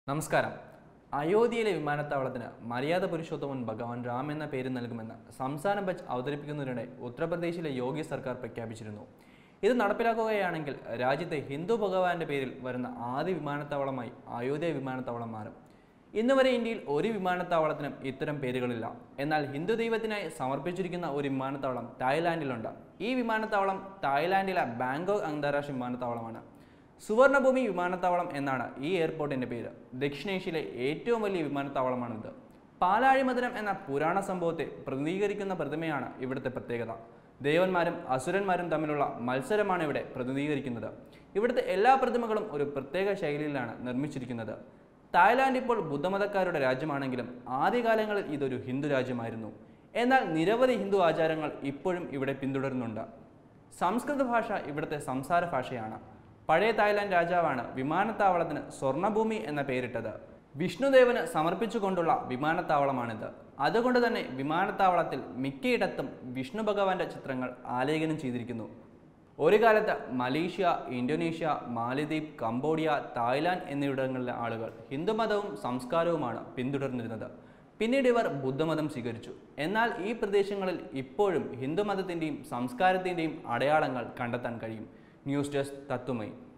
നമസ്കാരം അയോധ്യയിലെ വിമാനത്താവളത്തിന് മര്യാദ പുരുഷോത്തമൻ ഭഗവാൻ രാം എന്ന പേര് നൽകുമെന്ന് സംസ്ഥാന ബജറ്റ് അവതരിപ്പിക്കുന്നതിനിടെ ഉത്തർപ്രദേശിലെ യോഗി സർക്കാർ പ്രഖ്യാപിച്ചിരുന്നു ഇത് നടപ്പിലാക്കുകയാണെങ്കിൽ രാജ്യത്തെ ഹിന്ദു ഭഗവാന്റെ പേരിൽ വരുന്ന ആദ്യ വിമാനത്താവളമായി അയോധ്യ വിമാനത്താവളം മാറും ഇന്നുവരെ ഇന്ത്യയിൽ ഒരു വിമാനത്താവളത്തിനും ഇത്തരം പേരുകളില്ല എന്നാൽ ഹിന്ദു ദൈവത്തിനായി സമർപ്പിച്ചിരിക്കുന്ന ഒരു വിമാനത്താവളം തായ്ലാൻഡിലുണ്ട് ഈ വിമാനത്താവളം തായ്ലാൻഡിലെ ബാങ്കോക്ക് അന്താരാഷ്ട്ര വിമാനത്താവളമാണ് സുവർണഭൂമി വിമാനത്താവളം എന്നാണ് ഈ എയർപോർട്ടിന്റെ പേര് ദക്ഷിണേഷ്യയിലെ ഏറ്റവും വലിയ വിമാനത്താവളമാണിത് പാലാഴിമതിനം എന്ന പുരാണ സംഭവത്തെ പ്രതിനിധീകരിക്കുന്ന പ്രതിമയാണ് ഇവിടുത്തെ പ്രത്യേകത ദേവന്മാരും അസുരന്മാരും തമ്മിലുള്ള മത്സരമാണ് ഇവിടെ പ്രതിനിധീകരിക്കുന്നത് ഇവിടുത്തെ എല്ലാ പ്രതിമകളും ഒരു പ്രത്യേക ശൈലിയിലാണ് നിർമ്മിച്ചിരിക്കുന്നത് തായ്ലാന്റ് ഇപ്പോൾ ബുദ്ധമതക്കാരുടെ രാജ്യമാണെങ്കിലും ആദ്യകാലങ്ങളിൽ ഇതൊരു ഹിന്ദു രാജ്യമായിരുന്നു എന്നാൽ നിരവധി ഹിന്ദു ആചാരങ്ങൾ ഇപ്പോഴും ഇവിടെ പിന്തുടരുന്നുണ്ട് സംസ്കൃത ഭാഷ ഇവിടുത്തെ സംസാര ഭാഷയാണ് പഴയ തായ്ലാന്റ് രാജാവാണ് വിമാനത്താവളത്തിന് സ്വർണഭൂമി എന്ന പേരിട്ടത് വിഷ്ണുദേവന് സമർപ്പിച്ചുകൊണ്ടുള്ള വിമാനത്താവളമാണിത് അതുകൊണ്ട് തന്നെ വിമാനത്താവളത്തിൽ മിക്കയിടത്തും വിഷ്ണു ഭഗവാന്റെ ചിത്രങ്ങൾ ആലേഖനം ചെയ്തിരിക്കുന്നു ഒരു കാലത്ത് മലേഷ്യ ഇന്തോനേഷ്യ മാലദ്വീപ് കംബോഡിയ തായ്ലാന്റ് എന്നിവിടങ്ങളിലെ ആളുകൾ ഹിന്ദുമതവും സംസ്കാരവുമാണ് പിന്തുടർന്നിരുന്നത് പിന്നീട് ഇവർ ബുദ്ധമതം സ്വീകരിച്ചു എന്നാൽ ഈ പ്രദേശങ്ങളിൽ ഇപ്പോഴും ഹിന്ദുമതത്തിൻ്റെയും സംസ്കാരത്തിൻ്റെയും അടയാളങ്ങൾ കണ്ടെത്താൻ കഴിയും ന്യൂസ് ഡെസ്ക് തത്തുമൈ